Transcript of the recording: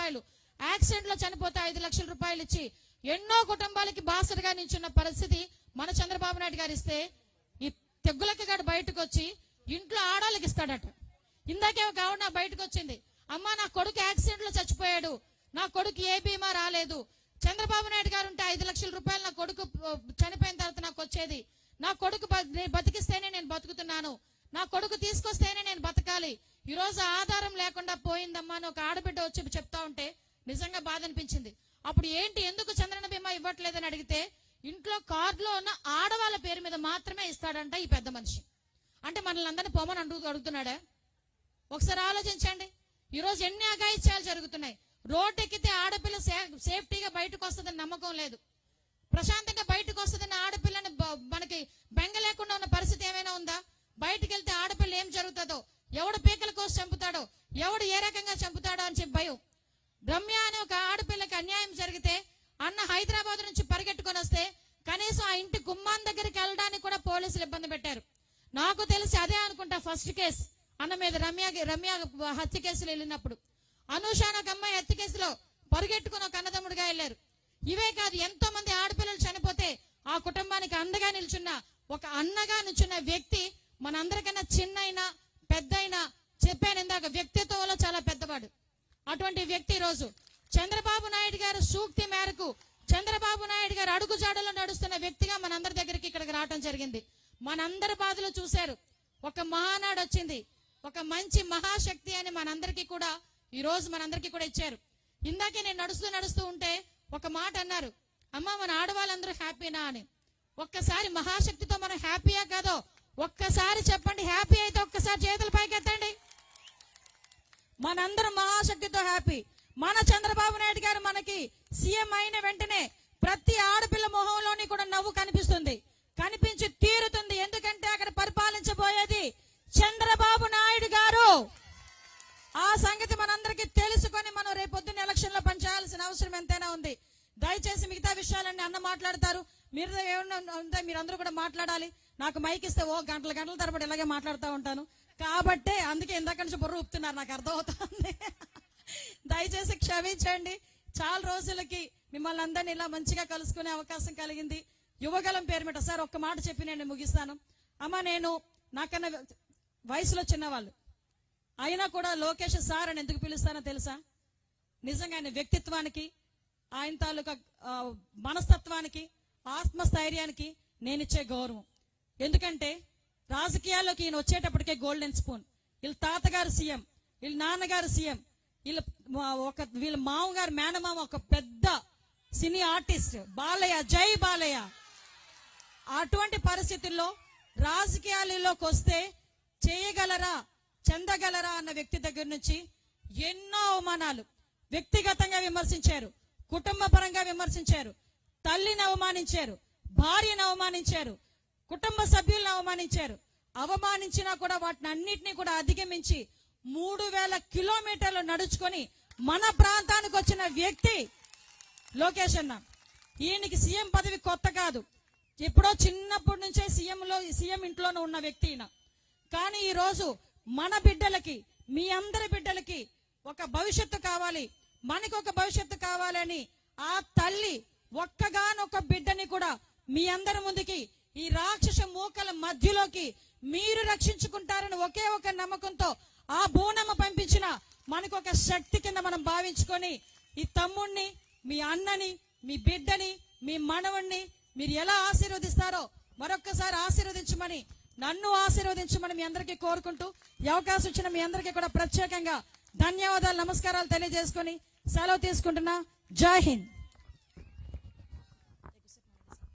రూపాయలు యాక్సిడెంట్ లో చనిపోతే ఐదు లక్షల రూపాయలు ఇచ్చి ఎన్నో కుటుంబాలకి బాసటగా నించున్న పరిస్థితి మన చంద్రబాబు నాయుడు గారు ఇస్తే ఈ తెగ్గులకి గారు బయటకు వచ్చి ఇంట్లో ఆడాలకి ఇస్తాడట ఇందాకే ఒక ఆవిడ నా బయటకు వచ్చింది అమ్మా నా కొడుకు యాక్సిడెంట్ లో చచ్చిపోయాడు నా కొడుకు ఏ బీమా రాలేదు చంద్రబాబు నాయుడు గారు ఉంటే ఐదు లక్షల రూపాయలు నా కొడుకు ఆ, చనిపోయిన తర్వాత నాకు వచ్చేది నా కొడుకు బ- నేను బతికిస్తేనే నేను బతుకుతున్నాను నా కొడుకు తీసుకొస్తేనే నేను బతకాలి ఈ రోజు ఆధారం లేకుండా పోయిందమ్మా అని ఒక ఆడబిడ్డ వచ్చి చెప్తా ఉంటే నిజంగా బాధ అనిపించింది అప్పుడు ఏంటి ఎందుకు చంద్రన బీమా ఇవ్వట్లేదని అడిగితే ఇంట్లో కార్డులో ఉన్న ఆడవాళ్ళ పేరు మీద మాత్రమే ఇస్తాడంట ఈ పెద్ద మనిషి అంటే మనల్ని అందరినీ పొమ్మని అడుగు అడుగుతున్నాడా ఒకసారి ఆలోచించండి ఈ రోజు ఎన్ని అఘాయిత్యాలు జరుగుతున్నాయి రోడ్డు ఎక్కితే ఆడపిల్ల సే- సేఫ్టీగా బయటకు వస్తుందని నమ్మకం లేదు ప్రశాంతంగా బయటకు వస్తుందని ఆడపిల్లని బ- మనకి బెంగ లేకుండా ఉన్న పరిస్థితి ఏమైనా ఉందా బయటకు వెళ్తే ఆడపిల్ల ఏం జరుగుతుందో ఎవడు పీకల కోసం చంపుతాడో ఎవడు ఏ రకంగా చంపుతాడో అని చెప్పి భయం రమ్య అనే ఒక ఆడపిల్లకి అన్యాయం జరిగితే అన్న హైదరాబాద్ నుంచి పరిగెట్టుకొని వస్తే కనీసం ఆ ఇంటి గుమ్మాన్ దగ్గరికి వెళ్ళడానికి కూడా పోలీసులు ఇబ్బంది పెట్టారు నాకు తెలిసి అదే అనుకుంటా ఫస్ట్ కేసు అన్న మీద రమ్య రమ్య హత్య కేసులు వెళ్ళినప్పుడు అనూష అనే ఒక అమ్మాయి హత్య కేసులో పరిగెట్టుకుని ఒక అన్నదమ్ముడిగా వెళ్ళారు ఇవే కాదు ఎంతో మంది ఆడపిల్లలు చనిపోతే ఆ కుటుంబానికి అండగా నిల్చున్న ఒక అన్నగా నిల్చున్న వ్యక్తి మనందరికన్నా చిన్నైనా పెద్దయినా చెప్పాను ఇందాక వ్యక్తిత్వంలో చాలా పెద్దవాడు అటువంటి వ్యక్తి ఈ రోజు చంద్రబాబు నాయుడు గారి సూక్తి మేరకు చంద్రబాబు నాయుడు గారు అడుగుజాడలో నడుస్తున్న వ్యక్తిగా మనందరి దగ్గరికి ఇక్కడికి రావడం జరిగింది మనందరి బాధలు చూశారు ఒక మహానాడు వచ్చింది ఒక మంచి మహాశక్తి అని మనందరికీ కూడా ఈ రోజు మనందరికీ కూడా ఇచ్చారు ఇందాకే నేను నడుస్తూ నడుస్తూ ఉంటే ఒక మాట అన్నారు అమ్మ మన ఆడవాళ్ళందరూ హ్యాపీనా అని ఒక్కసారి మహాశక్తితో మనం హ్యాపీయా కాదో ఒక్కసారి చెప్పండి హ్యాపీ అయితే ఒక్కసారి చేతులు పైకెత్తండి మనందరం మహాశక్తితో హ్యాపీ మన చంద్రబాబు నాయుడు గారు మనకి సీఎం అయిన వెంటనే ప్రతి ఆడపిల్ల మొహంలోని కూడా నవ్వు కనిపిస్తుంది కనిపించి తీరుతుంది ఎందుకంటే అక్కడ పరిపాలించబోయేది చంద్రబాబు నాయుడు గారు ఆ సంగతి మనందరికీ తెలుసుకొని మనం రేపొద్దున ఎలక్షన్ లో పనిచేయాల్సిన అవసరం ఎంతైనా ఉంది దయచేసి మిగతా విషయాలన్నీ అన్న మాట్లాడతారు మీరు ఏమన్నా ఉంటే మీరు అందరూ కూడా మాట్లాడాలి నాకు మైక్ ఇస్తే ఓ గంటల గంటల తరబడి ఇలాగే మాట్లాడుతూ ఉంటాను కాబట్టే అందుకే ఇందాక నుంచి బుర్ర ఊపుతున్నారు నాకు అర్థమవుతుంది దయచేసి క్షమించండి చాలా రోజులకి మిమ్మల్ని అందరినీ ఇలా మంచిగా కలుసుకునే అవకాశం కలిగింది యువగలం పేరు మీద సార్ ఒక్క మాట చెప్పి నేను ముగిస్తాను అమ్మ నేను నాకన్నా వయసులో చిన్నవాళ్ళు అయినా కూడా లోకేష్ సార్ అని ఎందుకు పిలుస్తానో తెలుసా నిజంగా ఆయన వ్యక్తిత్వానికి ఆయన తాలూకా ఆ, మనస్తత్వానికి ఆత్మస్థైర్యానికి నేనిచ్చే గౌరవం ఎందుకంటే రాజకీయాల్లోకి ఈయన వచ్చేటప్పటికే గోల్డెన్ స్పూన్ వీళ్ళ తాతగారు సీఎం వీళ్ళ నాన్నగారు సీఎం వీళ్ళ మా- ఒక వీళ్ళ మామగారు మేనమామ ఒక పెద్ద సినీ ఆర్టిస్ట్ బాలయ్య జై బాలయ్య అటువంటి పరిస్థితుల్లో రాజకీయాలలోకి వస్తే చేయగలరా చెందగలరా అన్న వ్యక్తి దగ్గర నుంచి ఎన్నో అవమానాలు వ్యక్తిగతంగా విమర్శించారు కుటుంబ పరంగా విమర్శించారు తల్లిని అవమానించారు భార్యను అవమానించారు కుటుంబ సభ్యులను అవమానించారు అవమానించినా కూడా వాటిని అన్నిటినీ కూడా అధిగమించి మూడు వేల కిలోమీటర్లు నడుచుకొని మన ప్రాంతానికి వచ్చిన వ్యక్తి లోకేష్ అన్న ఈయనకి సీఎం పదవి కొత్త కాదు ఎప్పుడో చిన్నప్పటి నుంచే సీఎం లో సీఎం ఇంట్లోనే ఉన్న వ్యక్తి ఈయన కానీ ఈ రోజు మన బిడ్డలకి మీ అందరి బిడ్డలకి ఒక భవిష్యత్తు కావాలి మనకి ఒక భవిష్యత్తు కావాలని ఆ తల్లి ఒక్కగానొక్క బిడ్డని కూడా మీ అందరి ముందుకి ఈ రాక్షస మూకల మధ్యలోకి మీరు రక్షించుకుంటారని ఒకే ఒక నమ్మకంతో ఆ బోనమ్మ పంపించిన మనకు ఒక శక్తి కింద మనం భావించుకొని ఈ తమ్ముణ్ణి మీ అన్నని మీ బిడ్డని మీ మనవణ్ణి మీరు ఎలా ఆశీర్వదిస్తారో మరొక్కసారి ఆశీర్వదించమని నన్ను ఆశీర్వదించమని మీ అందరికీ కోరుకుంటూ ఈ అవకాశం ఇచ్చిన మీ అందరికీ కూడా ప్రత్యేకంగా ధన్యవాదాలు నమస్కారాలు తెలియజేసుకొని సెలవు తీసుకుంటున్నా జై హింద్